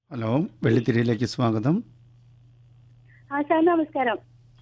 Hello വെള്ളിത്തിരിയിലേക്ക് സ്വാഗതം ആ sir നമസ്കാരം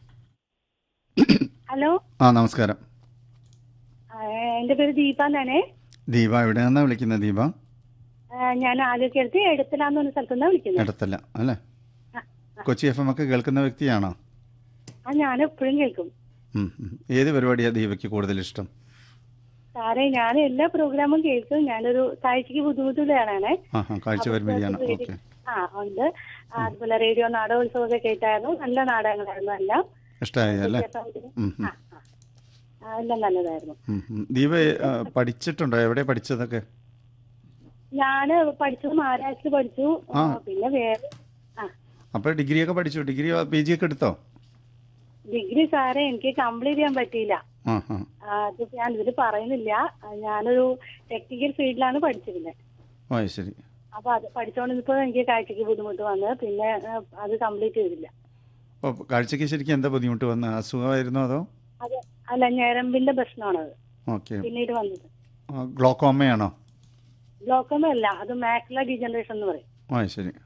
ഹലോ ആ നമസ്കാരം ആ, എൻ്റെ പേര് ദീപ എന്നാണേ ദീപ എവിടെ നിന്നാണ് വിളിക്കുന്നത് ദീപ ആ, ഞാൻ ആലോചിക്കടുത്ത് എടുത്തിലാന്ന് പറഞ്ഞ സ്ഥലത്തുനിന്നാണ് വിളിക്കുന്നത് ഇടത്തല്ല അല്ലേ ആ, കൊച്ചി എഫ് എം ഒക്കെ കേൾക്കുന്ന വ്യക്തിയാണോ ആ ഞാൻ എപ്പോഴും കേൾക്കും ഉം, ഉം. ഏത് പരിപാടിയാണ് ദീപയ്ക്ക് കൂടുതൽ ഇഷ്ടം സാറേ ഞാൻ എല്ലാ പ്രോഗ്രാമും കേൾക്കും ഞാനൊരു കാഴ്ചക്ക് ബുദ്ധിമുട്ടുള്ളയാളാണേ ആ ഹാ കാഴ്ച പരിമിതിയാണ് ഓക്കെ ആ ഉണ്ട് ആ, അതുപോലെ റേഡിയോ നാടകോത്സവമൊക്കെ കേട്ടായിരുന്നു നല്ല നാടകങ്ങളായിരുന്നു എല്ലാം ഇഷ്ടമായി അല്ലേ ഉം, ഉം. ആ, ആ. ആ, എല്ലാം നല്ലതായിരുന്നു ഉം, ഉം. ദീപ ആ, പഠിച്ചിട്ടുണ്ടോ എവിടെ പഠിച്ചതൊക്കെ ഞാൻ പഠിച്ചത് മഹാരാഷ്ട്ര പഠിച്ചു ആ. ആ, പിന്നെ വേറെ ആ അപ്പോൾ ഡിഗ്രിയൊക്കെ പഠിച്ചു ഡിഗ്രി പി ജി ഒക്കെ എടുത്തോ ഡിഗ്രി സാറേ എനിക്ക് കംപ്ലീറ്റ് ചെയ്യാൻ പറ്റിയില്ല ആ ഹാ ആ, അത് ഞാൻ ഇതിൽ പറയുന്നില്ല ആ, ഞാനൊരു ടെക്നിക്കൽ ഫീൽഡിലാണ് പഠിച്ചിരുന്നത് ഓ അത് ശരി അപ്പൊ അത് പഠിച്ചുകൊണ്ടിരുന്നപ്പോൾ എനിക്ക് കാഴ്ചക്ക് ബുദ്ധിമുട്ട് വന്ന് പിന്നെ ആ, അത് കംപ്ലീറ്റ് ചെയ്തില്ല ഓ കാഴ്ചയ്ക്ക് ശരിക്കും എന്താ ബുദ്ധിമുട്ട് വന്നത് അസുഖമായിരുന്നോ അതോ അത് അല്ല ഞരമ്പിന്റെ പ്രശ്നമാണത് ഓക്കെ പിന്നീട് വന്നത് ഗ്ലോക്കോമയാണോ ഗ്ലോക്കോമ അല്ല അത് മാക്ല ഡീജനറേഷൻ എന്ന് പറയും ഓ അത് ശരി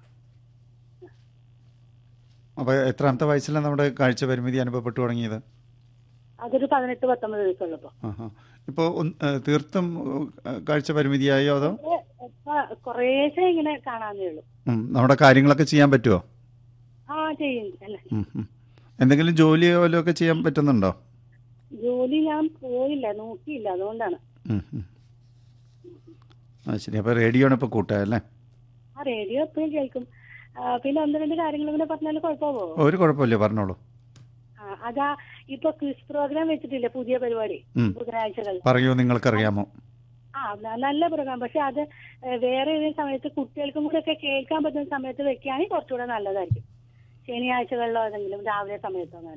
അപ്പോൾ എത്രാമത്തെ വയസ്സിലാണ് നമ്മുടെ കാഴ്ച പരിമിതി അനുഭവപ്പെട്ടു തുടങ്ങിയത് അതൊരു പതിനെട്ട് പത്തൊമ്പത് വയസ്സുള്ളപ്പോ ആഹാ ഇപ്പോൾ തീർത്തും ഏഹ്, കാഴ്ച പരിമിതിയായോ അതോ ഇപ്പൊ കുറേശ്ശെ ഇങ്ങനെ കാണാന്നേ ഉള്ളൂ ഉം, നമ്മുടെ കാര്യങ്ങളൊക്കെ ചെയ്യാൻ പറ്റുമോ ആ ചെയ്യും അല്ല ഉം, ഉം. എന്തെങ്കിലും ജോലിയോ വല്ലതും ഒക്കെ ചെയ്യാൻ പറ്റുന്നുണ്ടോ ജോലി ഞാൻ പോയില്ല നോക്കിയില്ല അതുകൊണ്ടാണ് ഉം, ഉം. ആ ശരി അപ്പോൾ റേഡിയോ ആണ് ഇപ്പോൾ കൂട്ടുക അല്ലേ ആ റേഡിയോ എപ്പോഴും കേൾക്കും ആ, പിന്നെ ഒന്ന് രണ്ട് കാര്യങ്ങൾ കൂടെ പറഞ്ഞാൽ കുഴപ്പമോ ഒരു കുഴപ്പമില്ല പറഞ്ഞോളൂ ആ, അതാ ഇപ്പൊ ക്വിസ് പ്രോഗ്രാം വെച്ചിട്ടില്ലേ പുതിയ പരിപാടി ഉം. ബുധനാഴ്ചകൾ പറയൂ നിങ്ങൾക്കറിയാമോ ആ ന- നല്ല പ്രോഗ്രാം പക്ഷെ അത് ഏ, വേറെ ഏതെങ്കിലും സമയത്ത് കുട്ടികൾക്കും കൂടെ ഒക്കെ കേൾക്കാൻ പറ്റുന്ന സമയത്ത് വെക്കുകയാണെങ്കിൽ കുറച്ചുകൂടെ നല്ലതായിരിക്കും ശനിയാഴ്ചകളിലോ ഏതെങ്കിലും രാവിലെ സമയത്തോ